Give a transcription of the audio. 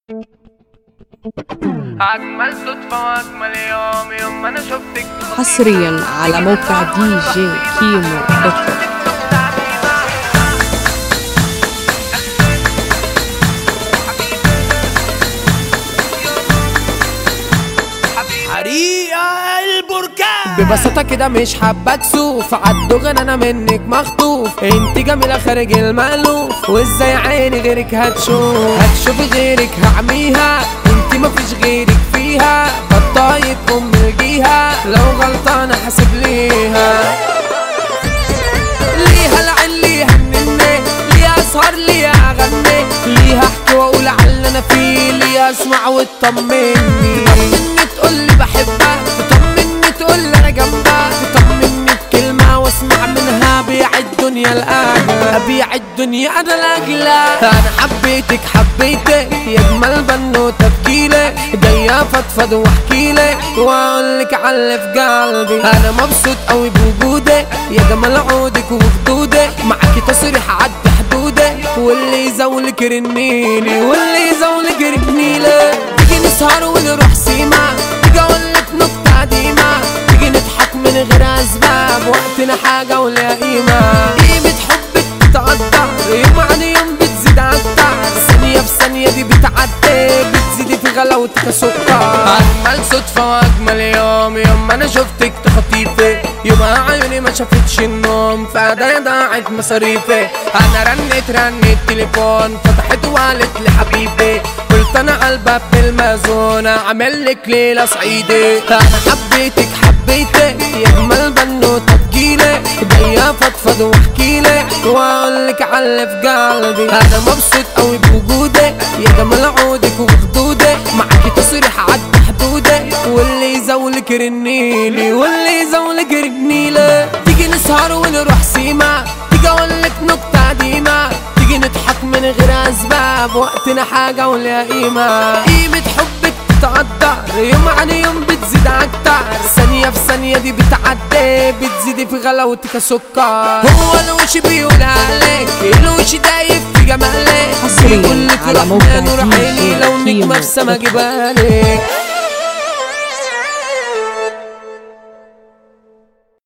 أجمل صدفة وأجمل يوم يوم ما أنا شفتك حصريا على موقع دي جي كيمو دوت كوم حريقة البركان ببساطة كده مش حابة كسوف عالدغن انا منك مخطوف انت جميلة خارج المألوف وازاي عيني غيرك هتشوف هتشوف غيرك هعميها انت مفيش غيرك فيها بطايق ام الجيها لو غلطانة حاسب ليها ليها العين ليها النني ليها اسهر ليها اغني ليها احكي واقول على اللي انا فيه ليها اسمع وتطمني تطمني تقول لي بحبها تطمني تقول لي انا جنبها تطمني بكلمه واسمع منها بيع الدنيا الاغلى بيع الدنيا انا الاغلى انا حبيتك حبيتك يا اجمل بنوته بجيلك جايه افضفض واحكي لك واقول لك على اللي في قلبي انا مبسوط قوي بوجودك يا جمال عودك وخدودك معاكي تصريح عدي حدودك واللي يزولك رنيلي واللي يزولك رنيلي تيجي نسهر ونروح سيما تيجي اقول لك نكته قديمه تيجي نضحك من غير اسباب وقتنا حاجه ولا قيمه قيمه حبك بتقدر يوم عن يوم بتزيد اكتر ثانيه في ثانيه دي بتعدي بتزيدي في غلاوتك سكر اجمل صدفه واجمل يوم يوم ما انا شفتك تخطيفي يبقى عيوني ما شافتش النوم فده ضاعت مصاريفي انا رنيت رنيت تليفون فتحت وقالت لي حبيبي قلت انا على الباب بالمازون اعمل لك ليله صعيدي انا حبيتك حبيتك يا اجمل بنوته تجيلك جايه افضفض واحكي لك واقول لك على اللي في قلبي انا مبسوط قوي بوجودك يا جمال عودك وخدودك معاكي تصريح عدى حدودك واللي يزولك رنيلي واللي يزولك رنيلي تيجي نسهر ونروح سيما تيجي اقول لك نكته قديمه تيجي نضحك من غير اسباب وقتنا حاجه ولا قيمه قيمه حبك تقدر يوم عن يوم بتزيد اكتر ثانية في ثانية دي بتعدي بتزيدي في غلاوتك سكر هو الوش بيقول عليك الوش دايب في جمالك حصرياً بيقول لك على روح موقع نور دي عيني جي لو نجمة كيمو في سما دوت كوم. جبالك